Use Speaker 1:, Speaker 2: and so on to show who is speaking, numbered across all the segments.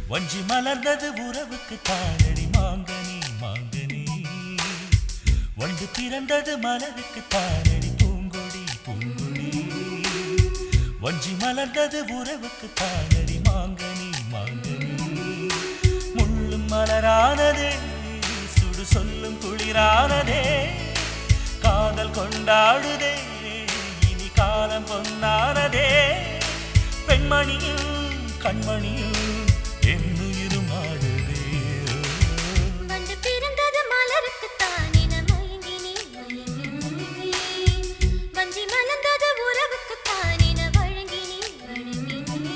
Speaker 1: வஞ்சி மலர்ந்தது உறவுக்கு தானடி மாங்கனி மாங்கனி வண்டு பிறந்தது மலருக்கு தானடி பூங்கொடி பூங்கொடி வஞ்சி மலர்ந்தது உறவுக்கு தானடி மாங்கனி மாங்கனி முள்ளும் மலரானதே சுடு சொல்லும் குளிரானதே காதல் கொண்டாடுதே இனி காலம் பொன்னானதே பெண்மணியும் கண்மணியும் என்னுயிரும் ஆடுதே
Speaker 2: வண்டு பிறந்தது மலருக்குத்தான் என மயங்கினே மயங்கினே வஞ்சி மலர்ந்தது உறவுக்குத்தான் என வழங்கினே வழங்கினே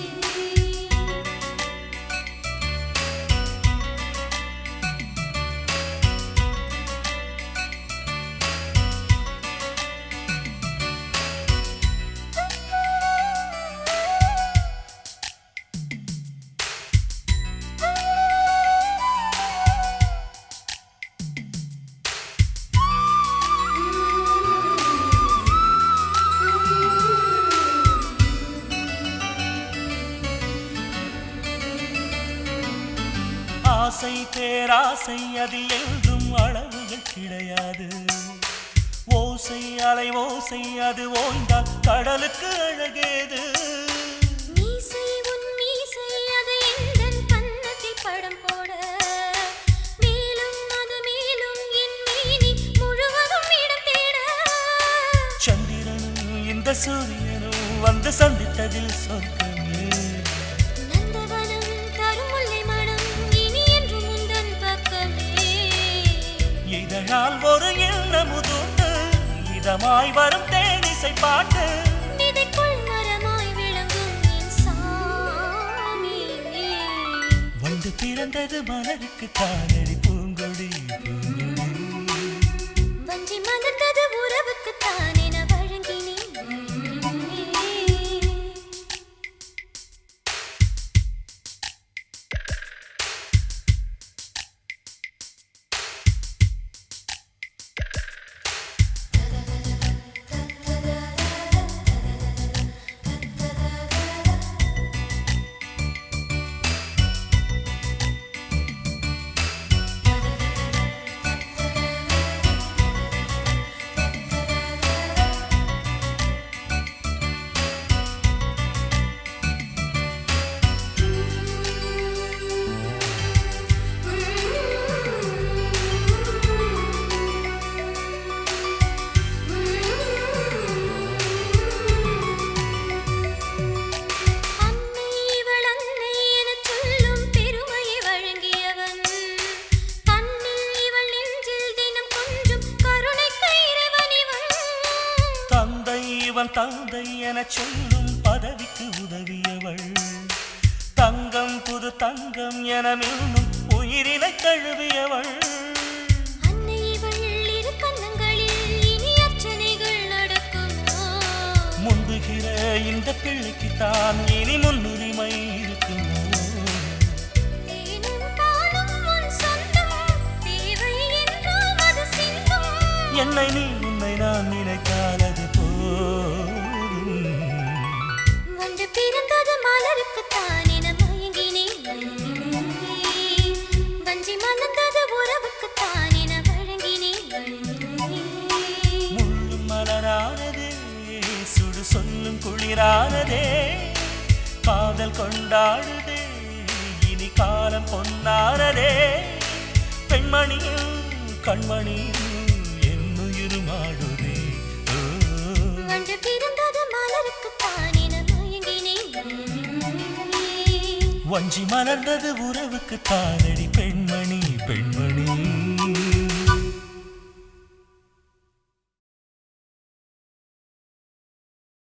Speaker 1: ஆசை பேராசை அதில் என்றும் அளவுகள் கிடையாது ஓசை அலை ஓசை அது ஓய்ந்தால் கடலுக்கு அழகேது
Speaker 2: மீசை உன் மீசை அது எந்தன் கன்னத்தில் படம் போட மேலும் அது மேலும் என் மேனி முழுவதும் இடம் தேட
Speaker 1: சந்திரனும் இந்த சூரியனும் வந்து சந்தித்ததில் சொர்க்கமே
Speaker 2: நந்தவனம் கருமுல்லை மனம் இனி என்று முந்தன் பக்கமே
Speaker 1: இதழால் ஒரு எண்ணமுதுண்டு இதமாய் வரும் தேனிசை பாட்டு
Speaker 2: விதைக்குள் மரமாய் விளங்கும் என் சாமி
Speaker 1: வந்து பிறந்தது மலருக்கு தானடி பூங்கொடி பூங்கொடி
Speaker 2: வஞ்சி மலர்ந்தது உறவுக்குத்தான் என வழங்கினேன் வழங்கினேன். அன்னை இவள் அன்னை எனச் சொல்லும் பெருமையை வழங்கியவன் கண்ணில் இவள் நெஞ்சில் தினம் கொஞ்சம் கருணைக்கு இறைவன் இவன்
Speaker 1: தந்தை இவன் தந்தை எனச் சொல்லும் பதவிக்கு உதவியவள் தங்கம் புது தங்கம் என மின்னும் உயிரினை தழுவியவள்
Speaker 2: அன்னை இவள் இரு கன்னங்களில் இனி அர்ச்சனைகள் நடக்குமோ
Speaker 1: முந்துகிற இந்த பிள்ளைக்கு தான் இனி முன்னுரிமை இருக்குமோ
Speaker 2: தேனும் பாலும் உன் சொந்தம் தேவை என்றால் அது சிந்தும்
Speaker 1: என்னை நீ உன்னை நான் நினைத்தால் அது போதும்
Speaker 2: வந்து பிறந்தது மலருக்குத்தான் என மயங்கினேன் மயங்கினேன். வஞ்சி மலர்ந்தது உறவுக்குத்தான் என வழங்கினேன் வழங்கினேன்.
Speaker 1: முள்ளும் மலரானதே சுடு சொல்லும் குளிரானதே காதல் கொண்டாடுதே இனி காலம் பொன்னானதே பெண்மணியும் கண்மணியும் என்னுயிரும் ஆடுதே ஓ.
Speaker 2: வந்து பிறந்தது மலருக்குத்தான் என மயங்கினேன் மயங்கினேன்.
Speaker 1: வஞ்சி மலர்ந்தது உறவுக்கு தானடி பெண்மணி பெண்மணி